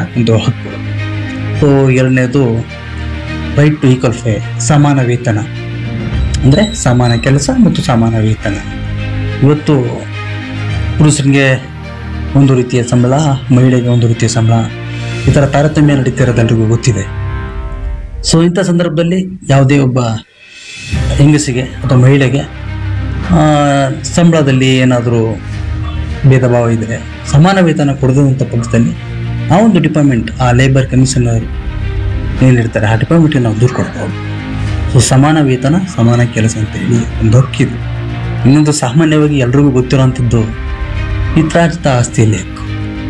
ಒಂದು ಹಕ್ಕು ಸೊ ಎರಡನೇದು ರೈಟ್ ಟು ಈಕ್ವಲ್ ಫೇ ಸಮಾನ ವೇತನ ಅಂದರೆ ಸಮಾನ ಕೆಲಸ ಮತ್ತು ಸಮಾನ ವೇತನ ಇವತ್ತು ಪುರುಷರಿಗೆ ಒಂದು ರೀತಿಯ ಸಂಬಳ ಮಹಿಳೆಗೆ ಒಂದು ರೀತಿಯ ಸಂಬಳ ಈ ಥರ ತಾರತಮ್ಯ ನಡೀತಿರೋದು ಎಲ್ರಿಗೂ ಗೊತ್ತಿದೆ ಸೊ ಇಂಥ ಸಂದರ್ಭದಲ್ಲಿ ಯಾವುದೇ ಒಬ್ಬ ಹೆಂಗಸಿಗೆ ಅಥವಾ ಮಹಿಳೆಗೆ ಆ, ಸಂಬಳದಲ್ಲಿ ಏನಾದರೂ ಭೇದ ಭಾವ ಇದ್ದರೆ ಸಮಾನ ವೇತನ ಕೊಡದಂಥ ಪಕ್ಷದಲ್ಲಿ ಆ ಒಂದು ಡಿಪಾರ್ಟ್ಮೆಂಟ್ ಆ ಲೇಬರ್ ಕಮಿಷನರ್ ಏನಿರ್ತಾರೆ ಆ ಡಿಪಾರ್ಟ್ಮೆಂಟಿಗೆ ನಾವು ದೂರು ಕೊಡ್ಬೋದು ಸೊ ಸಮಾನ ವೇತನ ಸಮಾನ ಕೆಲಸ ಅಂತ ಹೇಳಿ ಒಂದು ಹಕ್ಕಿದೆ ಇನ್ನೊಂದು ಸಾಮಾನ್ಯವಾಗಿ ಎಲ್ರಿಗೂ ಗೊತ್ತಿರೋವಂಥದ್ದು ಪಿತ್ರಾರ್ಜಿತ ಆಸ್ತಿಯಲ್ಲಿ ಹಕ್ಕು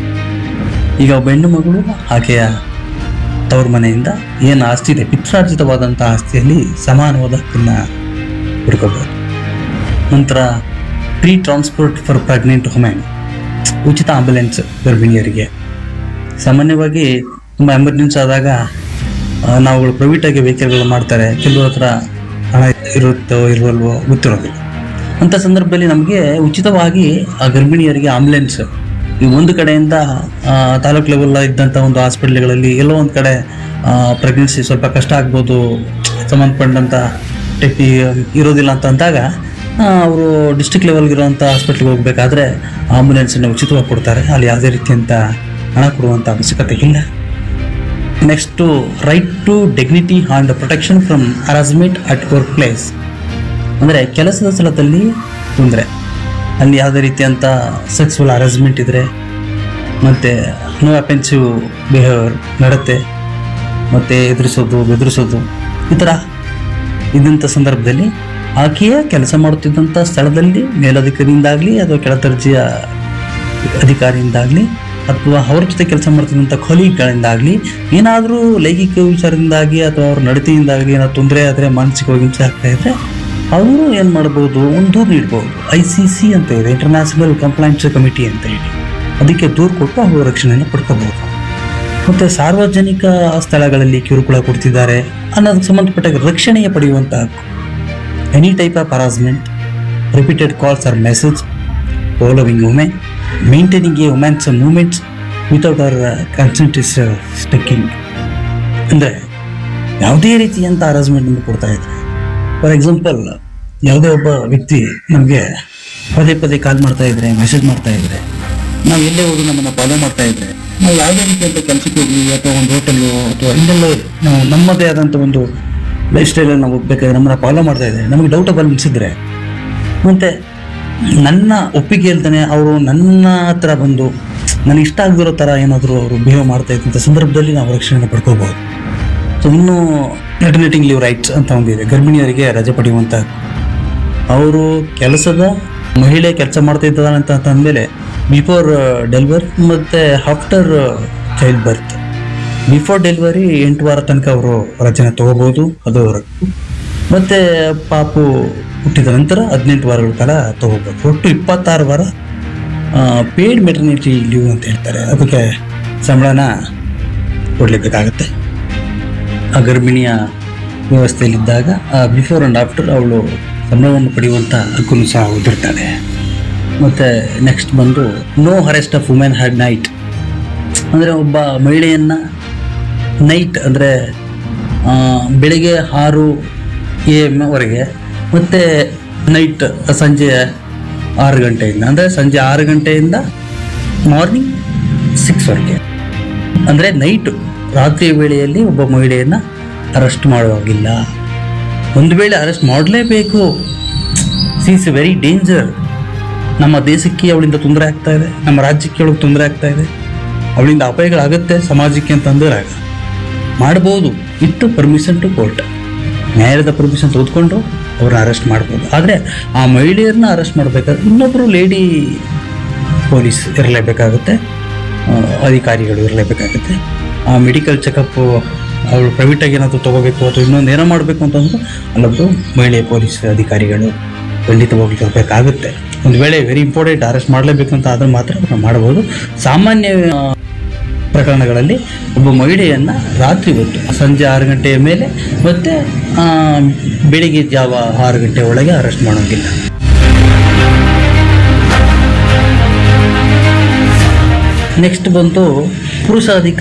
ಈಗ ಒಬ್ಬ ಹೆಣ್ಣು ಮಗಳು ಆಕೆಯ ತವ್ರ ಮನೆಯಿಂದ ಏನು ಆಸ್ತಿ ಇದೆ ಪಿತ್ರಾರ್ಜಿತವಾದಂಥ ಆಸ್ತಿಯಲ್ಲಿ ಸಮಾನವಾದ ಹಕ್ಕನ್ನು ಹುಡ್ಕೋಬಹುದು ನಂತರ free transport for pregnant women ಉಚಿತ ಆಂಬ್ಯುಲೆನ್ಸ್ ಗರ್ಭಿಣಿಯರಿಗೆ ಸಾಮಾನ್ಯವಾಗಿ ತುಂಬ ಎಮರ್ಜೆನ್ಸಿ ಆದಾಗ ಆ, ನಾವುಗಳು ಪ್ರೈವೇಟಾಗಿ ವೆಹಿಕಲ್ಗಳು ಮಾಡ್ತಾರೆ ಕೆಲವ್ರ ಹತ್ರ ಹಣ ಇರುತ್ತೋ ಇರುವಲ್ವೋ ಗೊತ್ತಿರೋದಿಲ್ಲ ಅಂಥ ಸಂದರ್ಭದಲ್ಲಿ ನಮಗೆ ಉಚಿತವಾಗಿ ಆ ಗರ್ಭಿಣಿಯರಿಗೆ ಆಂಬ್ಯುಲೆನ್ಸ್ ಈ ಒಂದು ಕಡೆಯಿಂದ ಆ, ತಾಲೂಕು ಲೆವೆಲ್ ಇದ್ದಂಥ ಒಂದು ಹಾಸ್ಪಿಟ್ಲ್ಗಳಲ್ಲಿ ಎಲ್ಲೋ ಒಂದು ಕಡೆ ಪ್ರೆಗ್ನೆನ್ಸಿ ಸ್ವಲ್ಪ ಕಷ್ಟ ಆಗ್ಬೋದು ಸಂಬಂಧಪಟ್ಟಂಥ ಟೆಕ್ನಿ ಇರೋದಿಲ್ಲ ಅಂತ ಅಂದಾಗ ಅವರು ಡಿಸ್ಟಿಕ್ ಲೆವೆಲ್ಗೆ ಇರುವಂಥ ಹಾಸ್ಪಿಟ್ಲ್ಗೆ ಹೋಗಬೇಕಾದ್ರೆ ಆಂಬುಲೆನ್ಸನ್ನು ಉಚಿತವಾಗಿ ಕೊಡ್ತಾರೆ ಅಲ್ಲಿ ಯಾವುದೇ ರೀತಿಯಂಥ ಹಣ ಕೊಡುವಂಥ ಅವಶ್ಯಕತೆ ಇಲ್ಲ next right to dignity and protection from harassment at work place ಅಂದರೆ ಕೆಲಸದ ಸ್ಥಳದಲ್ಲಿ ತೊಂದರೆ ಅಲ್ಲಿ ಯಾವುದೇ ರೀತಿಯಂಥ ಸೆಕ್ಸುವಲ್ ಹರಾಸ್ಮೆಂಟ್ ಇದ್ದರೆ ಮತ್ತು ನೋ ಅಪೆನ್ಸಿವ್ ಬಿಹೇವಿಯರ್ ನಡತೆ ಮತ್ತು ಎದುರಿಸೋದು ಬೆದರಿಸೋದು ಈ ಥರ ಇದ್ದಂಥ ಸಂದರ್ಭದಲ್ಲಿ ಆಕೆಯ ಕೆಲಸ ಮಾಡುತ್ತಿದ್ದಂಥ ಸ್ಥಳದಲ್ಲಿ ಮೇಲಧಿಕಾರಿಯಿಂದಾಗಲಿ ಅಥವಾ ಕೆಳದರ್ಜೆಯ ಅಧಿಕಾರಿಯಿಂದಾಗಲಿ ಅಥವಾ ಅವ್ರ ಜೊತೆ ಕೆಲಸ ಮಾಡ್ತಿದ್ದಂಥ ಕೊಲೀಗ್ಗಳಿಂದಾಗಲಿ ಏನಾದರೂ ಲೈಂಗಿಕ ವಿಚಾರದಿಂದಾಗಿ ಅಥವಾ ಅವ್ರ ನಡತೆಯಿಂದಾಗಲಿ ಏನಾದ್ರು ತೊಂದರೆ ಆದರೆ ಮಾನಸಿಕವಾಗಿ ಹಿಂಸೆ ಆಗ್ತಾ ಇದ್ದರೆ ಅವರು ಏನು ಮಾಡ್ಬೋದು ಒಂದು ದೂರು ನೀಡ್ಬೋದು ಐ ಸಿ ಸಿ ಅಂತ ಇದೆ ಇಂಟರ್ನ್ಯಾಷನಲ್ ಕಂಪ್ಲೈಂಟ್ಸ್ ಕಮಿಟಿ ಅಂತ ಹೇಳಿ ಅದಕ್ಕೆ ದೂರು ಕೊಟ್ಟು ಅವರು ರಕ್ಷಣೆಯನ್ನು ಪಡ್ಕೋಬಹುದು ಮತ್ತು ಸಾರ್ವಜನಿಕ ಸ್ಥಳಗಳಲ್ಲಿ ಕಿರುಕುಳ ಕೊಡ್ತಿದ್ದಾರೆ ಅನ್ನೋದಕ್ಕೆ ಸಂಬಂಧಪಟ್ಟ ರಕ್ಷಣೆಯ ಪಡೆಯುವಂಥ ಹಕ್ಕು any type of harassment repeated calls or message following women maintaining a women's moments without our consent is stalking ಅಂದರೆ ಯಾವುದೇ ರೀತಿಯಂಥ ಹರಾಸ್ಮೆಂಟನ್ನು ಕೊಡ್ತಾ ಇದ್ದಾರೆ ಫಾರ್ ಎಕ್ಸಾಂಪಲ್ ಯಾವುದೇ ಒಬ್ಬ ವ್ಯಕ್ತಿ ನಮಗೆ ಪದೇ ಪದೇ ಕಾಲ್ ಮಾಡ್ತಾ ಇದ್ರೆ ಮೆಸೇಜ್ ಮಾಡ್ತಾ ಇದ್ರೆ ನಾವು ಎಲ್ಲೇ ಹೋಗಿ ನಮ್ಮನ್ನು ಫಾಲೋ ಮಾಡ್ತಾ ಇದ್ರೆ ನಾವು ಯಾವುದೇ ರೀತಿಯಂಥ ಕೆಲಸಕ್ಕೆ ಹೋಗಿ ಅಥವಾ ಒಂದು ಹೋಟೆಲ್ಲು ಅಥವಾ ಇನ್ನೆಲ್ಲೋ ನಾವು ನಮ್ಮದೇ ಆದಂಥ ಒಂದು ಲೈಫ್ ಸ್ಟೈಲಲ್ಲಿ ನಾವು ಹೋಗ್ಬೇಕಾದ್ರೆ ನಮ್ಮನ್ನು ಫಾಲೋ ಮಾಡ್ತಾ ಇದ್ರೆ ನಮಗೆ ಡೌಟಬಲ್ ಅನಿಸಿದ್ರೆ ಮತ್ತು ನನ್ನ ಒಪ್ಪಿಗೆ ಇಲ್ದೇ ಅವರು ನನ್ನ ಹತ್ರ ಬಂದು ನನಗೆ ಇಷ್ಟ ಆಗದಿರೋ ಥರ ಏನಾದರೂ ಅವರು ಬಿಹೇವ್ ಮಾಡ್ತಾ ಇದ್ದಂಥ ಸಂದರ್ಭದಲ್ಲಿ ನಾವು ರಕ್ಷಣೆ ಪಡ್ಕೋಬಹುದು ಸೊ ಇನ್ನು ಮೆಟರ್ನಿಟಿಂಗ್ ಲೀವ್ ರೈಟ್ಸ್ ಅಂತ ಒಂದಿದೆ ಗರ್ಭಿಣಿಯರಿಗೆ ರಜೆ ಪಡೆಯುವಂಥ ಅವರು ಕೆಲಸದ ಮಹಿಳೆ ಕೆಲಸ ಮಾಡ್ತಾ ಇದ್ದಾಳೆ ಅಂತ ಅಂದಮೇಲೆ ಬಿಫೋರ್ ಡೆಲಿವರಿ ಮತ್ತು after child birth before delivery ಎಂಟು ವಾರ ತನಕ ಅವರು ರಜೆನ ತಗೋಬೋದು ಅದು ಅವರ ಹಕ್ಕು. ಮತ್ತೆ ಪಾಪು ಹುಟ್ಟಿದ ನಂತರ ಹದಿನೆಂಟು ವಾರಗಳ ಕಾಲ ತಗೋಬೋದು ಒಟ್ಟು ಇಪ್ಪತ್ತಾರು ವಾರ ಪೇಯ್ಡ್ ಮೆಟರ್ನಿಟಿ ಲೀವ್ ಅಂತ ಹೇಳ್ತಾರೆ ಅದಕ್ಕೆ ಸಂಬಳನ ಕೊಡಲೇಬೇಕಾಗತ್ತೆ ಆ ಗರ್ಭಿಣಿಯ ವ್ಯವಸ್ಥೆಯಲ್ಲಿದ್ದಾಗ ಬಿಫೋರ್ ಆ್ಯಂಡ್ ಆಫ್ಟರ್ ಅವಳು ಸಂಬಳವನ್ನು ಪಡೆಯುವಂಥ ಹಕ್ಕನ್ನು ಸಹ ಹೊಂದಿರ್ತಾಳೆ ಮತ್ತು ನೆಕ್ಸ್ಟ್ ಬಂದು no arrest of women at night ಅಂದರೆ ಒಬ್ಬ ಮಹಿಳೆಯನ್ನು ನೈಟ್ ಅಂದರೆ ಬೆಳಿಗ್ಗೆ ಆರು ಎ ಎಮ್ವರೆಗೆ ಮತ್ತು ನೈಟ್ ಸಂಜೆ ಆರು ಗಂಟೆಯಿಂದ ಅಂದರೆ ಸಂಜೆ ಆರು ಗಂಟೆಯಿಂದ ಮಾರ್ನಿಂಗ್ ಸಿಕ್ಸ್ವರೆಗೆ ಅಂದರೆ ನೈಟು ರಾತ್ರಿ ವೇಳೆಯಲ್ಲಿ ಒಬ್ಬ ಮಹಿಳೆಯನ್ನು ಅರೆಸ್ಟ್ ಮಾಡುವಾಗಿಲ್ಲ ಒಂದು ವೇಳೆ ಅರೆಸ್ಟ್ ಮಾಡಲೇಬೇಕು ಸಿ ಇಸ್ ವೆರಿ ಡೇಂಜರ್ ನಮ್ಮ ದೇಶಕ್ಕೆ ಅವಳಿಂದ ತೊಂದರೆ ಆಗ್ತಾ ಇದೆ ನಮ್ಮ ರಾಜ್ಯಕ್ಕೆ ಅವಳಿಗೆ ತೊಂದರೆ ಆಗ್ತಾ ಇದೆ ಅವಳಿಂದ ಅಪಾಯಗಳಾಗುತ್ತೆ ಸಮಾಜಕ್ಕೆ ಅಂತ ಅಂದಾಗ ಮಾಡ್ಬೋದು ಇಟ್ಟು ಪರ್ಮಿಷನ್ ಟು ಕೋರ್ಟ್ ನ್ಯಾಯಾಲಯದ ಪರ್ಮಿಷನ್ ತೆಗೆದುಕೊಂಡು ಅವ್ರನ್ನ ಅರೆಸ್ಟ್ ಮಾಡ್ಬೋದು ಆದರೆ ಆ ಮಹಿಳೆಯರನ್ನ ಅರೆಸ್ಟ್ ಮಾಡಬೇಕಾದ್ರೆ ಇನ್ನೊಬ್ಬರು ಲೇಡಿ ಪೊಲೀಸ್ ಇರಲೇಬೇಕಾಗುತ್ತೆ ಆ, ಅಧಿಕಾರಿಗಳು ಇರಲೇಬೇಕಾಗುತ್ತೆ ಆ ಮೆಡಿಕಲ್ ಚೆಕಪ್ ಅವಳು ಪ್ರೈವೇಟಾಗಿ ಏನಾದರೂ ತೊಗೋಬೇಕು ಅಥವಾ ಇನ್ನೊಂದು ಏನೋ ಮಾಡಬೇಕು ಅಂತಂದ್ರೆ ಅಲ್ಲೊಬ್ಬರು ಮಹಿಳೆ ಪೊಲೀಸ್ ಅಧಿಕಾರಿಗಳು ಖಂಡಿತವಾಗ್ಲೂ ಇರಬೇಕಾಗುತ್ತೆ ಒಂದು ವೇಳೆ ವೆರಿ ಇಂಪಾರ್ಟೆಂಟ್ ಅರೆಸ್ಟ್ ಮಾಡಲೇಬೇಕು ಅಂತ ಆದ್ರೆ ಮಾತ್ರ ಅವ್ರನ್ನ ಮಾಡ್ಬೋದು ಸಾಮಾನ್ಯ ಆ, ಪ್ರಕರಣಗಳಲ್ಲಿ ಒಬ್ಬ ಮಹಿಳೆಯನ್ನು ರಾತ್ರಿ ಹೊತ್ತು ಸಂಜೆ ಆರು ಗಂಟೆಯ ಮೇಲೆ ಮತ್ತು ಬೆಳಿಗ್ಗೆ ಜಾವ ಆರು ಗಂಟೆ ಒಳಗೆ ಅರೆಸ್ಟ್ ಮಾಡೋಂಗಿಲ್ಲ ನೆಕ್ಸ್ಟ್ ಬಂತು ಪುರುಷ ಅಧಿಕಾರ